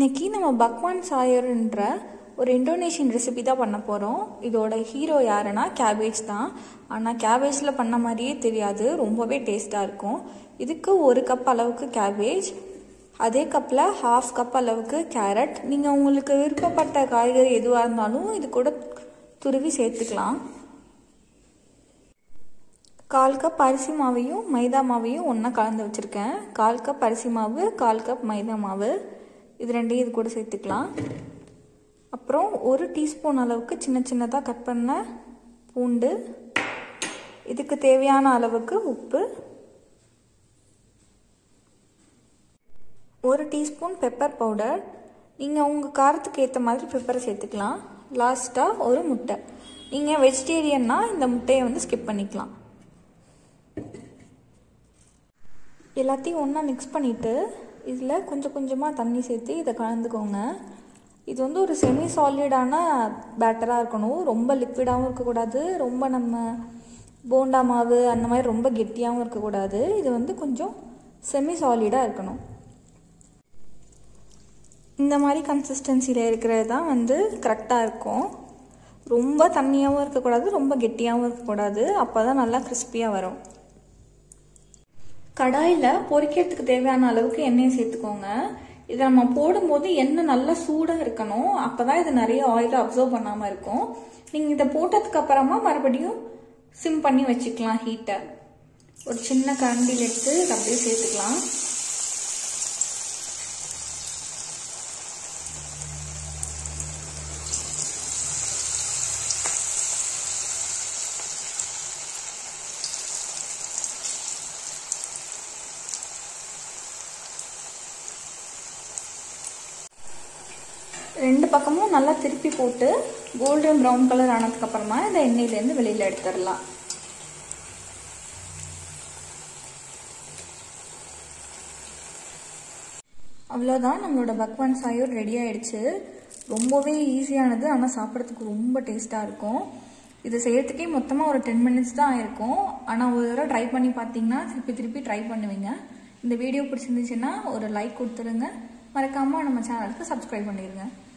இன்னைக்கு நம்ம பக்வான் சாயர்ன்ற ஒரு இந்தோனேஷியன் ரெசிபி தான் பண்ண போகிறோம் இதோட ஹீரோ யாருன்னா கேபேஜ் தான் ஆனால் கேபேஜில் பண்ண மாதிரியே தெரியாது ரொம்பவே டேஸ்ட்டாக இருக்கும் இதுக்கு ஒரு கப் அளவுக்கு கேபேஜ் அதே கப்பில் ஹாஃப் கப் அளவுக்கு கேரட் நீங்கள் உங்களுக்கு விருப்பப்பட்ட காய்கறி எதுவாக இருந்தாலும் இது கூட துருவி சேர்த்துக்கலாம் கால் கப் அரிசி மாவையும் மைதா மாவையும் ஒன்றா கலந்து வச்சுருக்கேன் கால் கப் அரிசி மாவு கால் கப் மைதா மாவு இது ரெண்டையும் இது கூட சேர்த்துக்கலாம் அப்புறம் ஒரு டீஸ்பூன் அளவுக்கு சின்ன சின்னதாக கட் பண்ண பூண்டு இதுக்கு தேவையான அளவுக்கு உப்பு ஒரு டீஸ்பூன் பெப்பர் பவுடர் நீங்கள் உங்கள் காரத்துக்கு ஏற்ற மாதிரி பெப்பரை சேர்த்துக்கலாம் லாஸ்ட்டாக ஒரு முட்டை நீங்கள் வெஜிடேரியன்னா இந்த முட்டையை வந்து ஸ்கிப் பண்ணிக்கலாம் எல்லாத்தையும் ஒன்றா மிக்ஸ் பண்ணிவிட்டு இதில் கொஞ்சம் கொஞ்சமாக தண்ணி சேர்த்து இதை கலந்துக்கோங்க இது வந்து ஒரு செமி சாலிடான பேட்டராக இருக்கணும் ரொம்ப லிக்விடாகவும் இருக்கக்கூடாது ரொம்ப நம்ம போண்டா மாவு அந்த மாதிரி ரொம்ப கெட்டியாகவும் இருக்கக்கூடாது இது வந்து கொஞ்சம் செமி சாலிடாக இருக்கணும் இந்த மாதிரி கன்சிஸ்டன்சியில் இருக்கிறது தான் வந்து கரெக்டாக இருக்கும் ரொம்ப தண்ணியாகவும் இருக்கக்கூடாது ரொம்ப கெட்டியாகவும் இருக்கக்கூடாது அப்போ தான் நல்லா கிறிஸ்பியாக வரும் கடாயில் பொரிக்கிறதுக்கு தேவையான அளவுக்கு எண்ணெயை சேர்த்துக்கோங்க இதை நம்ம போடும்போது எண்ணெய் நல்லா சூடாக இருக்கணும் அப்போ தான் இது நிறைய ஆயிலை அப்சர்வ் பண்ணாமல் இருக்கும் நீங்கள் இதை போட்டதுக்கு அப்புறமா மறுபடியும் சிம் பண்ணி வச்சுக்கலாம் ஹீட்டை ஒரு சின்ன கரண்டியில் எடுத்து இதை அப்படியே சேர்த்துக்கலாம் ரெண்டு பக்கமும் நல்லா திருப்பி போட்டு கோல்டன் ப்ரௌன் கலர் ஆனதுக்கப்புறமா இந்த எண்ணெயிலேருந்து வெளியில் எடுத்துடலாம் அவ்வளோதான் நம்மளோட பக்வான் சாயூர் ரெடி ஆயிடுச்சு ரொம்பவே ஈஸியானது ஆனால் சாப்பிட்றதுக்கு ரொம்ப டேஸ்ட்டாக இருக்கும் இது செய்யறதுக்கே மொத்தமாக ஒரு டென் மினிட்ஸ் தான் ஆயிருக்கும் ஆனால் ஒரு தடவை ட்ரை பண்ணி பார்த்தீங்கன்னா திருப்பி திருப்பி ட்ரை பண்ணுவீங்க இந்த வீடியோ பிடிச்சிருந்துச்சுன்னா ஒரு லைக் கொடுத்துருங்க மறக்காமல் நம்ம சேனலுக்கு சப்ஸ்கிரைப் பண்ணிடுங்க